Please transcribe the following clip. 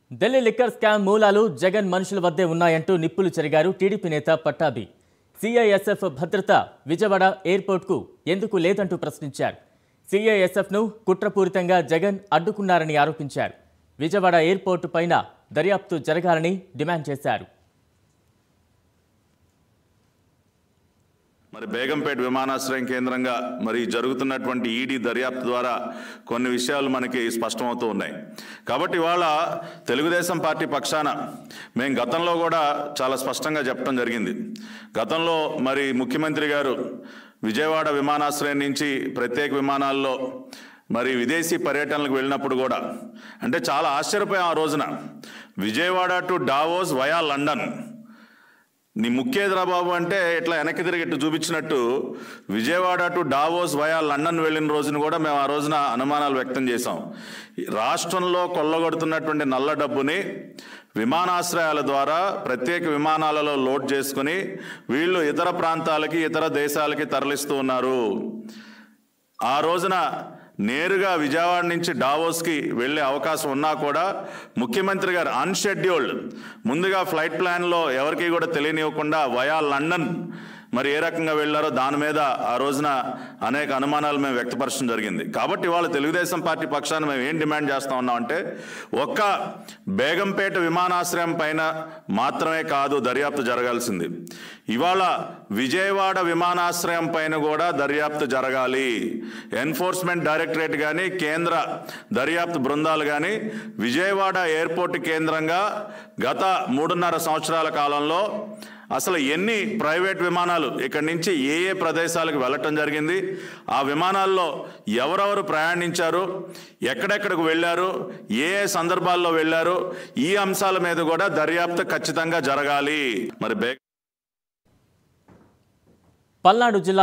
Delhi liquor scam మూలాలు జగన్ మనుషుల వద్దే ఉన్నాయంటూ నిప్పులు చెరిగారు టీడీపీ నేత పట్టాభి సిఐఎస్ఎఫ్ భద్రత విజయవాడ ఎయిర్పోర్ట్కు ఎందుకు లేదంటూ ప్రశ్నించారు సిఐఎస్ఎఫ్ను కుట్రపూరితంగా జగన్ అడ్డుకున్నారని ఆరోపించారు విజయవాడ ఎయిర్పోర్టు పైన దర్యాప్తు జరగాలని డిమాండ్ చేశారు మరి బేగంపేట విమానాశ్రయం కేంద్రంగా మరి జరుగుతున్నటువంటి ఈడీ దర్యాప్తు ద్వారా కొన్ని విషయాలు మనకి స్పష్టమవుతూ ఉన్నాయి కాబట్టి ఇవాళ తెలుగుదేశం పార్టీ పక్షాన మేము గతంలో కూడా చాలా స్పష్టంగా చెప్పడం జరిగింది గతంలో మరి ముఖ్యమంత్రి గారు విజయవాడ విమానాశ్రయం నుంచి ప్రత్యేక విమానాల్లో మరి విదేశీ పర్యటనలకు వెళ్ళినప్పుడు కూడా అంటే చాలా ఆశ్చర్యపోయాం ఆ రోజున Vijayawada to Davos via London నీ ముఖ్యేదిరా బాబు అంటే ఇట్లా వెనక్కి తిరిగి ఇట్టు చూపించినట్టు Vijayawada to Davos via London వెళ్ళిన రోజున కూడా మేము ఆ రోజున అనుమానాలు వ్యక్తం చేశాం ఈ రాష్ట్రంలో కొల్లగొడుతున్నటువంటి నల్ల డబ్బుని విమానాశ్రయాల ద్వారా ప్రత్యేక విమానాలలో లోడ్ చేసుకుని వీళ్ళు ఇతర ప్రాంతాలకి ఇతర దేశాలకి తరలిస్తూ ఉన్నారు ఆ రోజున నేరుగా విజయవాడ నుంచి డావోస్కి వెళ్ళే అవకాశం ఉన్నా కూడా ముఖ్యమంత్రి గారు అన్షెడ్యూల్డ్ ముందుగా ఫ్లైట్ ప్లాన్లో ఎవరికి కూడా తెలియనివ్వకుండా వయా లండన్ మరి ఏ రకంగా వెళ్ళారో దాని మీద ఆ రోజున అనేక అనుమానాలు మేము వ్యక్తపరచడం జరిగింది కాబట్టి ఇవాళ తెలుగుదేశం పార్టీ పక్షాన మేము ఏం డిమాండ్ చేస్తా ఉన్నామంటే ఒక్క బేగంపేట విమానాశ్రయం పైన మాత్రమే కాదు దర్యాప్తు జరగాల్సింది ఇవాళ విజయవాడ విమానాశ్రయం పైన కూడా దర్యాప్తు జరగాలి ఎన్ఫోర్స్మెంట్ డైరెక్టరేట్ కానీ కేంద్ర దర్యాప్తు బృందాలు కానీ విజయవాడ ఎయిర్పోర్ట్ కేంద్రంగా గత మూడున్నర సంవత్సరాల కాలంలో అసలు ఎన్ని ప్రైవేట్ విమానాలు ఇక్కడి నుంచి ఏ ఏ ప్రదేశాలకు వెళ్ళటం జరిగింది ఆ విమానాల్లో ఎవరెవరు ప్రయాణించారు ఎక్కడెక్కడికి వెళ్ళారు ఏ ఏ సందర్భాల్లో వెళ్ళారు ఈ అంశాల మీద కూడా దర్యాప్తు ఖచ్చితంగా జరగాలి మరి బే పల్నాడు జిల్లా